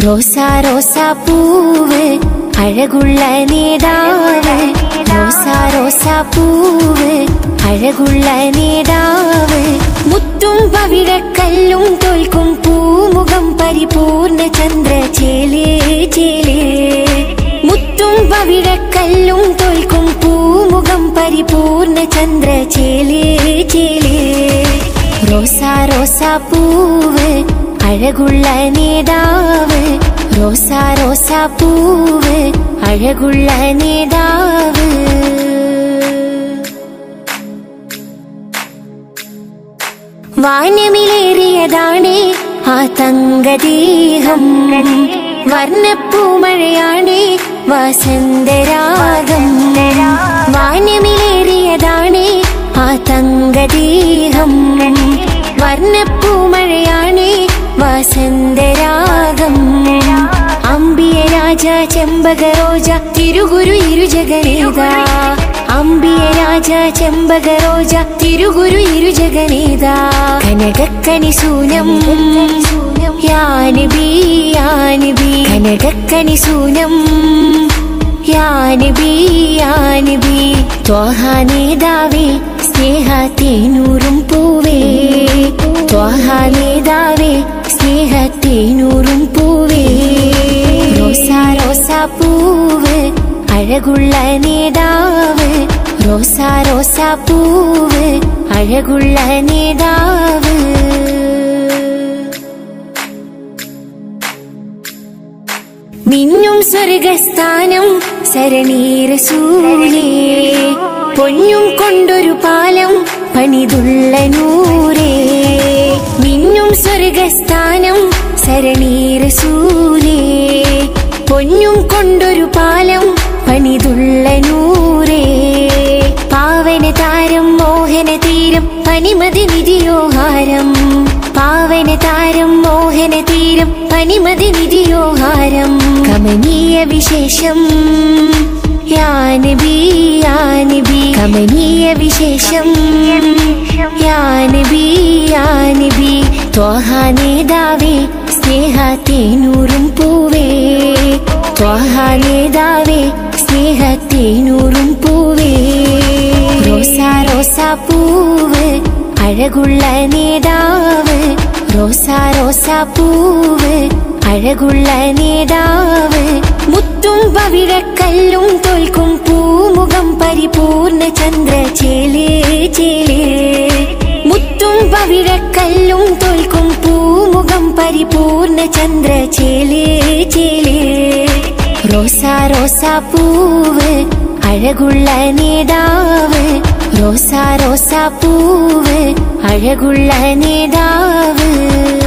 റോസാ റോസാ പൂവ് അഴകുള്ള നേടാവ് റോസാ റോസാ പൂവ് അഴകുള്ള നേടാവ് മുത്തും പവിഴക്കല്ലും തോൽക്കും പൂമുഖം പരിപൂർണ ചന്ദ്ര ചേലേ ചേലേ മുത്തും പവിഴക്കല്ലും തോൽക്കും പൂമുഖം പരിപൂർണ ചന്ദ്ര ചേലേ ചേലേ റോസാ റോസാ പൂവ് അഴകുള്ള നേടാവ് റോസാ റോസാ പൂവ് അഴകുള്ള നേടാവ് വാനമിലേറിയതാണ് ആ തങ്കദേഹം വർണ്ണപ്പൂമഴയാണ് വസന്തരാഗം വാനമിലേറിയതാണ് ആ തങ്കദേഹം വർണ്ണപ്പൂമഴയാണ് വസന്തരാഗം അമ്പിയ രാജ ചെമ്പക റോജ തിരുഗുരു ഇരുജഗനേത അമ്പിയ രാജ ചെമ്പക റോജ തിരുഗുരു ഇരുജഗനേത കനകക്കനി സൂനം യാനിബി യാനിബി കനകക്കനി സൂനം യാനിബി യാനിബി ത്വഹാനേതാവേ സ്നേഹത്തേനൂറും പൂവേ ത്വഹാനേതാവേ സ്നേഹത്തേനൂറും പൂവേ റോസാ റോസാ പൂവ് അഴകുള്ള നേടാവ് റോസാ റോസാ പൂവ് അഴകുള്ള നേടാവ് മിന്നും സ്വർഗസ്ഥാനം സരണീരസൂലേ പൊന്നും കൊണ്ടൊരു പാലം പണിതുള്ള നൂരേ മിന്നും സ്വർഗസ്ഥാനം സരണീരസൂലേ പൊന്നും കൊണ്ടൊരു പാലം പണിതുള്ള നൂരേ പാവന താരം മോഹന തീരം പനിമതി നിധിയോഹാരം പാവന താരം മോഹന തീരം പനിമതി നിധിയോഹാരം കമനീയ വിശേഷം യാനബി യാനബി കമനീയ വിശേഷം യാനബി യാനബി ത്വഹാനേതാവേ സ്നേഹത്തേനൂറും പൂവേ ത്വഹാനേതാവേ സ്നേഹത്തേനൂറും പൂവേ റോസാ റോസാ പൂവ് അഴകുള്ള നേടാവ് റോസാ റോസാ പൂവ് അഴകുള്ള നേടാവ് മുത്തും പവിഴക്കല്ലും തോൽക്കും പൂമുഖം പരിപൂർണ ചന്ദ്ര ചേലേ ചേലേ മുത്തും പവിഴക്കല്ലും തോൽക്കും പൂമുഖം പരിപൂർണ ചന്ദ്ര ചേലേ ചേലേ റോസാ റോസാ പൂവ് അഴകുള്ള നേടാവ് റോസാ റോസാ പൂവ് അഴകുള്ള നേടാവ്